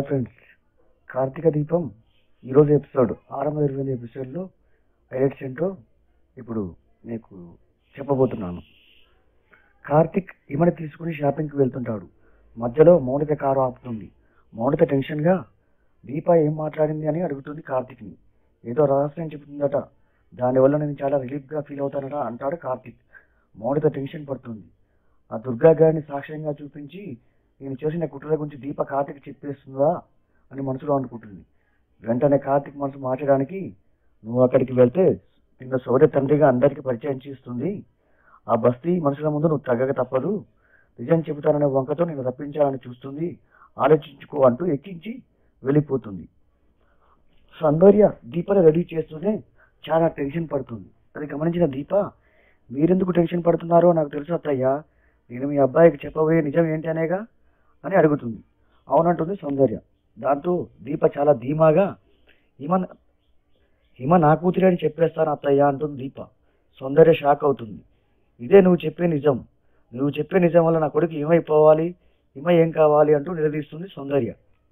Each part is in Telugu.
ఫ్రెండ్స్ కార్తీక దీపం ఈరోజు ఎపిసోడ్ ఆరు వందల ఇరవై ఎపిసోడ్లో హైలైట్స్ ఏంటో ఇప్పుడు మీకు చెప్పబోతున్నాను కార్తిక్ ఇమని తీసుకుని షాపింగ్కి వెళ్తుంటాడు మధ్యలో మౌనిక కారు ఆపుతుంది మౌనిక టెన్షన్గా దీప ఏం మాట్లాడింది అని అడుగుతుంది కార్తిక్ని ఏదో రహస్యం చెబుతుందట దానివల్ల నేను చాలా రిలీఫ్గా ఫీల్ అవుతానట అంటాడు కార్తిక్ మౌనిక టెన్షన్ పడుతుంది ఆ దుర్గా గారిని సాక్ష్యంగా చూపించి నేను చేసిన కుట్రల గురించి దీప కార్తిక్ చెప్పేస్తుందా అని మనసులో అనుకుంటుంది వెంటనే కార్తిక్ మనసు మార్చడానికి నువ్వు అక్కడికి వెళ్తే నిన్న సౌర్య తండ్రిగా అందరికీ పరిచయం చేస్తుంది ఆ బస్తీ మనుషుల ముందు నువ్వు తగ్గక తప్పదు నిజం చెబుతాననే వంకతో నేను రప్పించాలని చూస్తుంది ఆలోచించుకో అంటూ ఎక్కించి వెళ్ళిపోతుంది సౌందర్య దీపని రెడీ చేస్తూనే చాలా టెన్షన్ పడుతుంది అది గమనించిన దీప మీరెందుకు టెన్షన్ పడుతున్నారో నాకు తెలుసు అత్తయ్య నేను మీ అబ్బాయికి చెప్పబోయే నిజం ఏంటి అనేగా అని అడుగుతుంది అవునంటుంది సౌందర్య దాంతో దీప చాలా ధీమాగా హిమ హిమ నా కూతురే అని చెప్పేస్తాను అత్తయ్య అంటుంది దీప సౌందర్య షాక్ అవుతుంది ఇదే నువ్వు చెప్పే నిజం నువ్వు చెప్పే నిజం వల్ల నా కొడుకు ఏమైపోవాలి హిమ ఏం కావాలి అంటూ నిలదీస్తుంది సౌందర్య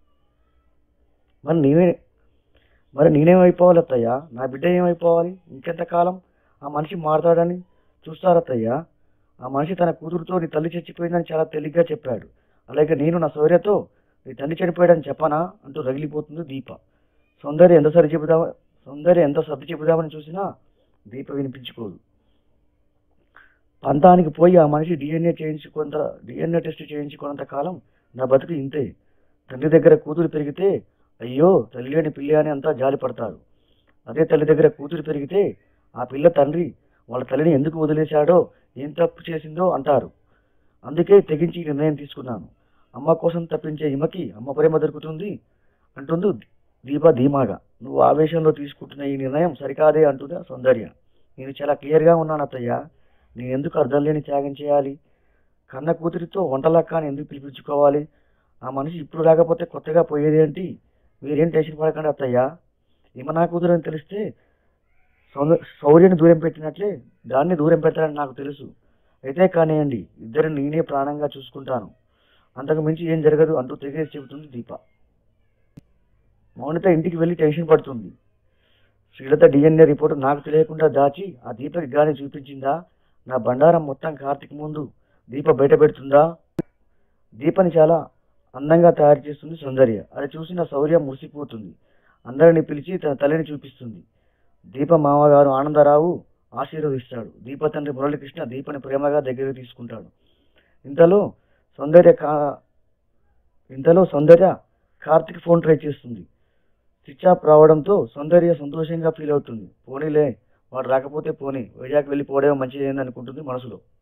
మరి నేనే మరి నేనేమైపోవాలి అత్తయ్య నా బిడ్డ ఏమైపోవాలి ఇంకెంతకాలం ఆ మనిషి మారతాడని చూస్తారత్తయ్య ఆ మనిషి తన కూతురుతో నీ తల్లి చచ్చిపోయిందని చాలా తేలిగ్గా చెప్పాడు అలాగే నేను నా సౌర్యతో నీ తండ్రి చనిపోయాడని చెప్పనా అంటూ రగిలిపోతుంది దీప సౌందర్య ఎంత సరి చెబుదామా సౌందర్య ఎంత సర్ది చెబుదామని చూసినా దీప వినిపించుకోదు పంతానికి పోయి ఆ మనిషి డిఎన్ఏ చేయించుకున్నంత డిఎన్ఏ టెస్ట్ చేయించుకున్నంత కాలం నా బతుకు ఇంతే తండ్రి దగ్గర కూతురు పెరిగితే అయ్యో తల్లి లేని పిల్లి అని అంతా జాలి పడతారు అదే తల్లి దగ్గర కూతురు పెరిగితే ఆ పిల్ల తండ్రి వాళ్ళ తల్లిని ఎందుకు వదిలేశాడో ఏం తప్పు చేసిందో అంటారు అందుకే తెగించి ఈ నిర్ణయం తీసుకున్నాను అమ్మ కోసం తప్పించే హిమకి అమ్మ ప్రేమ దొరుకుతుంది అంటుంది దీప ధీమాగా నువ్వు ఆవేశంలో తీసుకుంటున్న ఈ నిర్ణయం సరికాదే అంటుంది ఆ సౌందర్య నేను చాలా క్లియర్గా ఉన్నాను అత్తయ్య నేను ఎందుకు అర్థం లేని త్యాగం చేయాలి కన్న కూతురితో వంటలక్కని ఎందుకు పిలిపించుకోవాలి ఆ మనిషి ఇప్పుడు రాకపోతే కొత్తగా పోయేది ఏంటి మీరేం టెన్షన్ పడకండి అత్తయ్య ఈమె నా కూతురు అని తెలిస్తే సౌంద శౌర్యని దూరం పెట్టినట్లే దాన్ని దూరం పెట్టాలని నాకు తెలుసు అయితే కానివ్వండి ఇద్దరిని నేనే ప్రాణంగా చూసుకుంటాను అంతకు మించి ఏం జరగదు అంటూ తెగేసి చెబుతుంది దీప మౌనిత ఇంటికి వెళ్ళి టెన్షన్ పడుతుంది శ్రీలత డిఎన్ఏ రిపోర్ట్ నాకు తెలియకుండా దాచి ఆ దీపకి గాని చూపించిందా నా బండారం మొత్తం కార్తీక్ ముందు దీప బయట పెడుతుందా దీపని చాలా అందంగా తయారు చేస్తుంది సౌందర్య అది చూసిన శౌర్య మురిసిపోతుంది అందరిని పిలిచి తన తల్లిని చూపిస్తుంది దీప మామగారు ఆనందరావు ఆశీర్వదిస్తాడు దీప తండ్రి మురళీకృష్ణ దీపని ప్రేమగా దగ్గరికి తీసుకుంటాడు ఇంతలో సౌందర్య కా ఇంతలో సౌందర్య కార్తిక్ ఫోన్ ట్రై చేస్తుంది స్విచ్ ఆఫ్ రావడంతో సౌందర్య సంతోషంగా ఫీల్ అవుతుంది పోనీలే వాడు రాకపోతే పోనీ వైజాగ్ వెళ్ళిపోవడమే మంచిది అనుకుంటుంది మనసులో